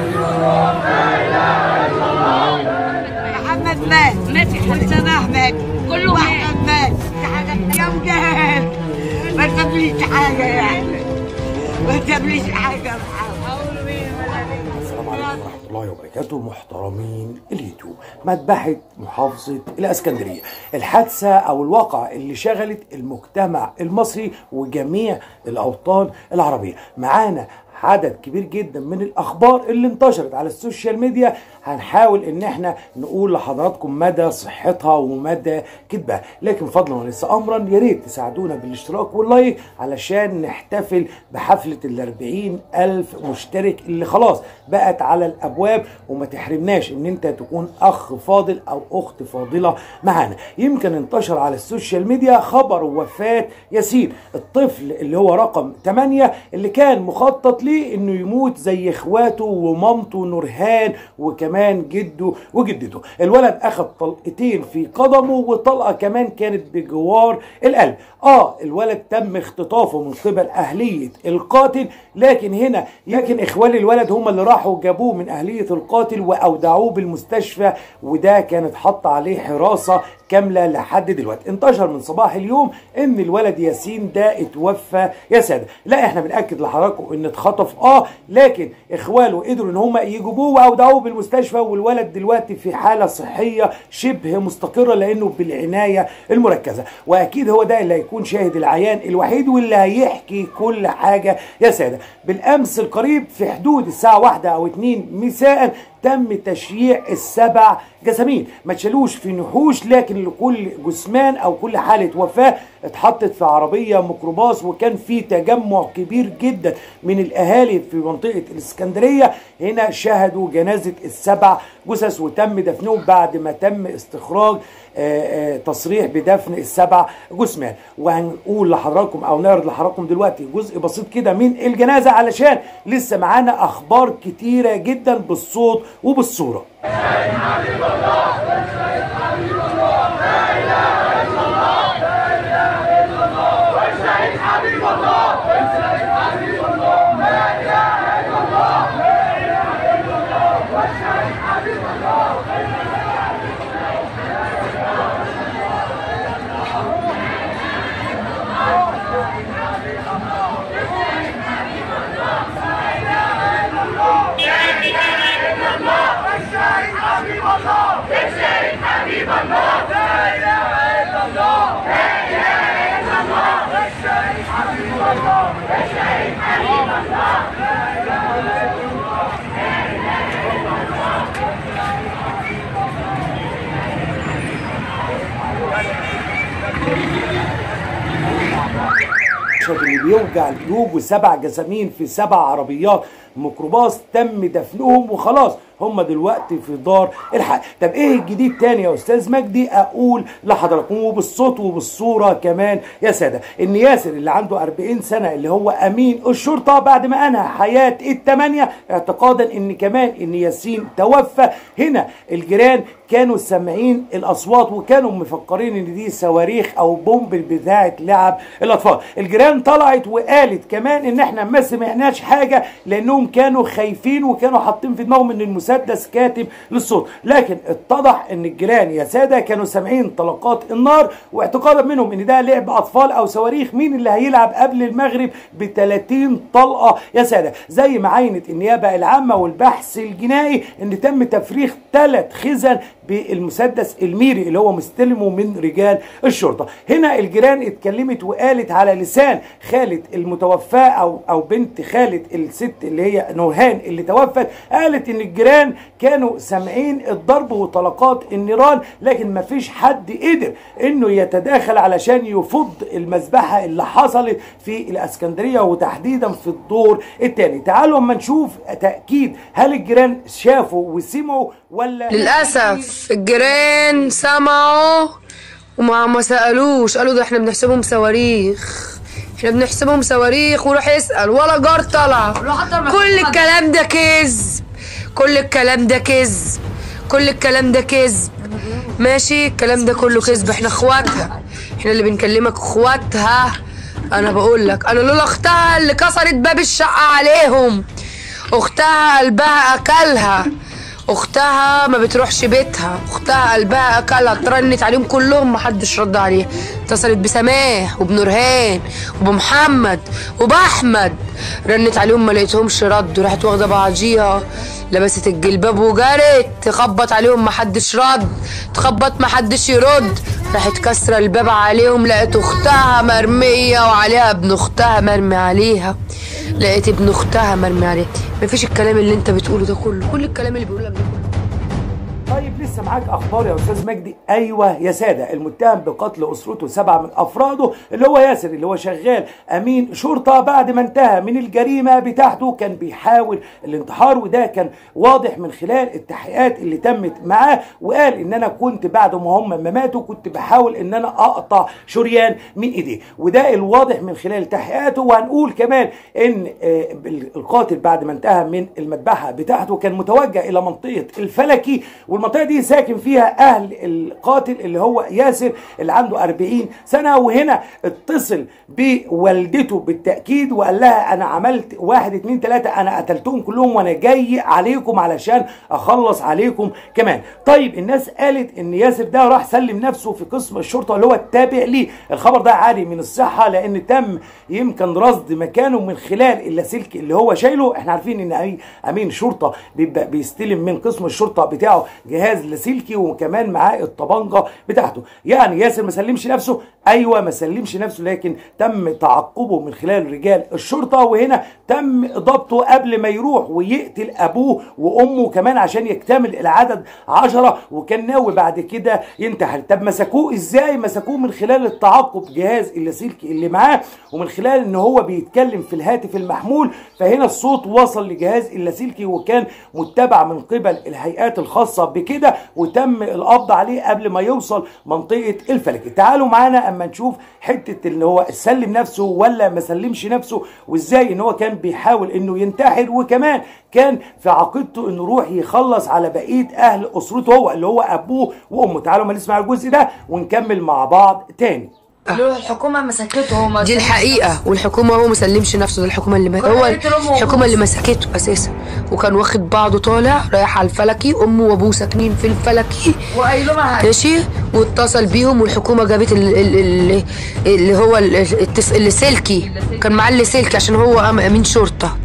محمد مات مات يا حبيبي. وسماح مات كله مات. واحمد مات في حاجه يا مجاهد ما تسابليش حاجه يعني ما تسابليش حاجه يا محمد السلام عليكم ورحمة الله وبركاته محترمين اليوتيوب مذبحة محافظة الاسكندرية الحادثة او الواقعة اللي شغلت المجتمع المصري وجميع الاوطان العربية معانا عدد كبير جدا من الاخبار اللي انتشرت على السوشيال ميديا هنحاول ان احنا نقول لحضراتكم مدى صحتها ومدى كذبها لكن فضلا وليس امرا يا ريت تساعدونا بالاشتراك واللايك علشان نحتفل بحفله ال 40 الف مشترك اللي خلاص بقت على الابواب وما تحرمناش ان انت تكون اخ فاضل او اخت فاضله معانا يمكن انتشر على السوشيال ميديا خبر وفاه ياسين الطفل اللي هو رقم 8 اللي كان مخطط ليه انه يموت زي اخواته ومامته نورهان وكمان جده وجدته الولد اخذ طلقتين في قدمه وطلقه كمان كانت بجوار القلب اه الولد تم اختطافه من قبل اهليه القاتل لكن هنا لكن اخوال الولد هم اللي راحوا جابوه من اهليه القاتل واودعوه بالمستشفى وده كانت حاطه عليه حراسه كامله لحد دلوقتي انتشر من صباح اليوم ان الولد ياسين ده اتوفى يا ساده لا احنا بناكد لحضراتكم ان اتخطف اه لكن اخواله قدروا ان هم يجيبوه واودعوه بالمستشفى والولد دلوقتي في حاله صحيه شبه مستقره لانه بالعنايه المركزه واكيد هو ده اللي هيكون شاهد العيان الوحيد واللي هيحكي كل حاجه يا ساده بالامس القريب في حدود الساعه واحدة او اتنين مساء تم تشييع السبع جسامين ما تشالوش في نحوش لكن لكل جثمان او كل حاله وفاه اتحطت في عربيه ميكروباص وكان في تجمع كبير جدا من الاهالي في منطقه الاسكندريه هنا شاهدوا جنازه السبع جثث وتم دفنهم بعد ما تم استخراج آه، آه، تصريح بدفن السبع جثمان وهنقول لحضراتكم او نعرض لحضراتكم دلوقتي جزء بسيط كده من الجنازه علشان لسه معانا اخبار كتيره جدا بالصوت وبالصوره المشهد اللي بيوجع القلوب وسبع جسامين في سبع عربيات ميكروباص تم دفنهم وخلاص هم دلوقتي في دار الحق طب ايه الجديد تاني يا استاذ مجدي اقول لحضراتكم وبالصوت وبالصوره كمان يا ساده ان ياسر اللي عنده 40 سنه اللي هو امين الشرطه بعد ما انهى حياه الثمانيه اعتقادا ان كمان ان ياسين توفى هنا الجيران كانوا سامعين الاصوات وكانوا مفكرين ان دي صواريخ او بومب بتاعه لعب الاطفال الجيران طلعت وقالت كمان ان احنا ما سمعناش حاجه لانهم كانوا خايفين وكانوا حاطين في دماغهم ان المسدس كاتب للصوت لكن اتضح ان الجيران يا ساده كانوا سامعين طلقات النار واعتقادا منهم ان ده لعب اطفال او صواريخ مين اللي هيلعب قبل المغرب ب 30 طلقه يا ساده زي ما عينت النيابه العامه والبحث الجنائي ان تم تفريغ ثلاث خزن بالمسدس الميري اللي هو مستلمه من رجال الشرطه هنا الجيران اتكلمت وقالت على لسان خالة المتوفاه او او بنت خالة الست اللي هي نورهان اللي توفت قالت ان الجيران كانوا سامعين الضرب وطلقات النيران لكن ما فيش حد قدر انه يتداخل علشان يفض المذبحه اللي حصلت في الاسكندريه وتحديدا في الدور الثاني تعالوا اما نشوف تاكيد هل الجيران شافوا وسمعوا ولا للأسف الجيران سمعوا وما ما سألوش قالوا ده احنا بنحسبهم صواريخ احنا بنحسبهم صواريخ وروح يسأل ولا جار طلع كل الكلام ده كذب كل الكلام ده كذب كل الكلام ده كذب ماشي الكلام ده كله كذب احنا اخواتها احنا اللي بنكلمك اخواتها انا بقول لك انا لولا اختها اللي كسرت باب الشقه عليهم اختها قلبها اكلها اختها ما بتروحش بيتها اختها قلبها اكلها اترنت عليهم كلهم محدش رد عليها اتصلت بسماح وبنورهان وبمحمد وباحمد رنت عليهم ما لقيتهمش رد راحت واخده بعضيها لبست الجلباب وجرت تخبط عليهم محدش رد تخبط محدش يرد راحت كسرة الباب عليهم لقيت اختها مرمية وعليها ابن اختها مرمي عليها لقيت ابن اختها مرمي عليها مفيش الكلام اللي انت بتقوله ده كله كل الكلام اللي بيقوله ده كله طيب لسه معاك اخبار يا استاذ مجدي ايوه يا ساده المتهم بقتل اسرته سبعه من افراده اللي هو ياسر اللي هو شغال امين شرطه بعد ما انتهى من الجريمه بتاعته كان بيحاول الانتحار وده كان واضح من خلال التحقيقات اللي تمت معاه وقال ان انا كنت بعد ما هم ما ماتوا كنت بحاول ان انا اقطع شريان من ايديه وده الواضح من خلال تحقيقاته وهنقول كمان ان آه، القاتل بعد ما انتهى من المذبحه بتاعته كان متوجه الى منطقه الفلكي والمنطقه دي ساكن فيها اهل القاتل اللي هو ياسر اللي عنده 40 سنه وهنا اتصل بوالدته بالتاكيد وقال لها انا عملت واحد اتنين تلاته انا قتلتهم كلهم وانا جاي عليكم علشان اخلص عليكم كمان طيب الناس قالت ان ياسر ده راح سلم نفسه في قسم الشرطه اللي هو التابع ليه الخبر ده عالي من الصحه لان تم يمكن رصد مكانه من خلال اللاسلكي اللي هو شايله احنا عارفين ان أي- امين شرطه بيبقى بيستلم من قسم الشرطه بتاعه جهاز لاسلكي وكمان معاه الطبنجه بتاعته يعني ياسر ما سلمش نفسه ايوه ما سلمش نفسه لكن تم تعقبه من خلال رجال الشرطه وهنا تم ضبطه قبل ما يروح ويقتل ابوه وامه كمان عشان يكتمل العدد عشرة وكان ناوي بعد كده ينتحر طب مسكوه ازاي مسكوه من خلال التعقب جهاز اللاسلكي اللي معاه ومن خلال ان هو بيتكلم في الهاتف المحمول فهنا الصوت وصل لجهاز اللاسلكي وكان متبع من قبل الهيئات الخاصه بكده وتم القبض عليه قبل ما يوصل منطقه الفلكي تعالوا معانا اما نشوف حته ان هو سلم نفسه ولا ما سلمش نفسه وازاي ان هو كان بيحاول انه ينتحر وكمان كان في عقيدته انه يروح يخلص على بقيه اهل اسرته هو اللي هو ابوه وامه تعالوا ما نسمع الجزء ده ونكمل مع بعض تاني لو الحكومه مسكته هو ما دي سلمش الحقيقه والحكومه هو مسلمش نفسه ده الحكومه اللي ما كل هو قالت له أمه الحكومه اللي مسكته اساسا وكان واخد بعضه طالع رايح على الفلكي امه وابوه ساكنين في الفلكي وقايله ما ماشي واتصل بيهم والحكومه جابت ال- ال- ال- اللي هو ال- التف... اللاسلكي كان معاه اللاسلكي عشان هو أم- امين شرطه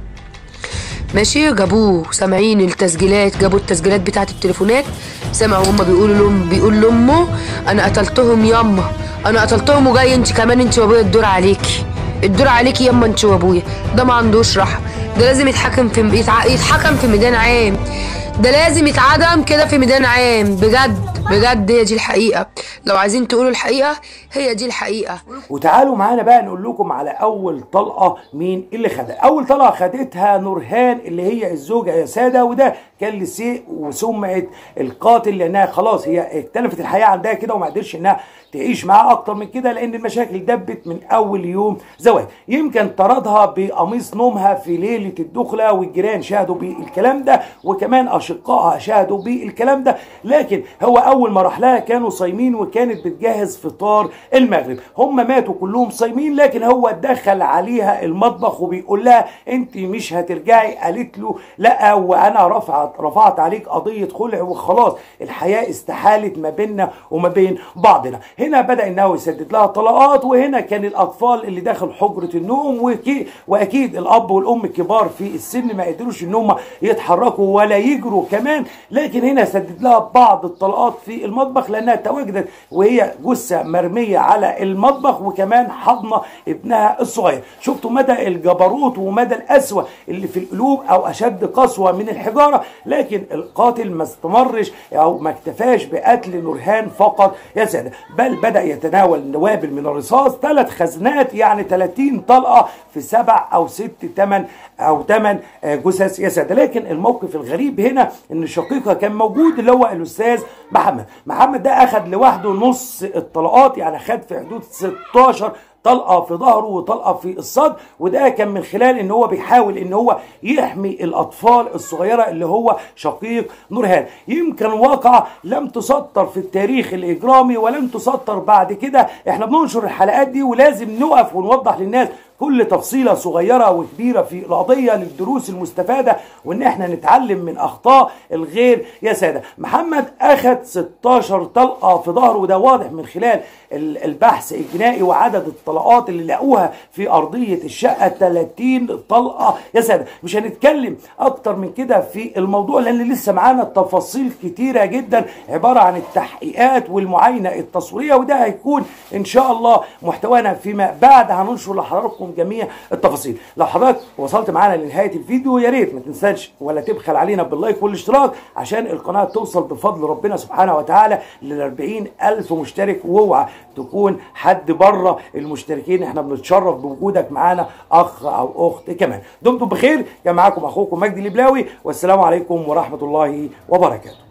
ماشي جابوه سامعين التسجيلات جابوا التسجيلات بتاعت التليفونات سمعوا هما بيقولوا لهم بيقول لامه انا قتلتهم ياما انا قتلتهم وجاي انت كمان انت وابويا الدور عليكي الدور عليكي ياما انت وابويا ده ما عندوش رحمه ده لازم يتحكم في يتع... يتحكم في ميدان عام ده لازم يتعدم كده في ميدان عام بجد بجد هي دي الحقيقه لو عايزين تقولوا الحقيقه هي دي الحقيقه وتعالوا معانا بقى نقول لكم على اول طلقه مين اللي خدها اول طلقه خدتها نورهان اللي هي الزوجه يا ساده وده كان لسيء وسمعه القاتل لانها خلاص هي اختلفت الحياه عندها كده وما قدرش انها تعيش معاه اكتر من كده لان المشاكل دبت من اول يوم زواج يمكن طردها بقميص نومها في ليله الدخله والجيران شاهدوا بالكلام ده وكمان اشقائها شاهدوا بالكلام ده لكن هو اول ما راح لها كانوا صايمين وكانت بتجهز فطار المغرب هم ماتوا كلهم صايمين لكن هو دخل عليها المطبخ وبيقول لها انت مش هترجعي قالت له لا وانا رفعت رفعت عليك قضيه خلع وخلاص الحياه استحالت ما بيننا وما بين بعضنا هنا بدا انه يسدد لها طلقات وهنا كان الاطفال اللي داخل حجره النوم وكي واكيد الاب والام الكبار في السن ما قدروش ان هم يتحركوا ولا يجروا كمان لكن هنا سدد لها بعض الطلقات في المطبخ لانها تواجدت وهي جثه مرميه على المطبخ وكمان حضنه ابنها الصغير شفتوا مدى الجبروت ومدى القسوه اللي في القلوب او اشد قسوه من الحجاره لكن القاتل ما استمرش او ما اكتفاش بقتل نورهان فقط يا ساده بل بدا يتناول نوابل من الرصاص ثلاث خزنات يعني 30 طلقه في سبع او ست ثمان او ثمان جثث يا ساده لكن الموقف الغريب هنا ان شقيقها كان موجود اللي هو الاستاذ محمد محمد ده اخذ لوحده نص الطلقات يعني خد في حدود 16 طلقه في ظهره وطلقه في الصدر وده كان من خلال ان هو بيحاول ان هو يحمي الاطفال الصغيره اللي هو شقيق نورهان يمكن واقعه لم تسطر في التاريخ الاجرامي ولم تسطر بعد كده احنا بننشر الحلقات دي ولازم نقف ونوضح للناس كل تفصيله صغيره وكبيره في القضيه للدروس المستفاده وان احنا نتعلم من اخطاء الغير يا ساده محمد اخذ 16 طلقه في ظهره وده واضح من خلال ال- البحث الجنائي وعدد الطلقات اللي لقوها في ارضيه الشقه 30 طلقه يا ساده مش هنتكلم اكتر من كده في الموضوع لان لسه معانا تفاصيل كتيره جدا عباره عن التحقيقات والمعاينه التصويريه وده هيكون ان شاء الله محتوانا فيما بعد هننشر لحضراتكم جميع التفاصيل لو حضرتك وصلت معانا لنهايه الفيديو يا ريت ما تنساش ولا تبخل علينا باللايك والاشتراك عشان القناه توصل بفضل ربنا سبحانه وتعالى لل 40 الف مشترك واوعى تكون حد بره المشتركين احنا بنتشرف بوجودك معانا اخ او اخت كمان دمتم بخير كان معاكم اخوكم مجدي البلاوي والسلام عليكم ورحمه الله وبركاته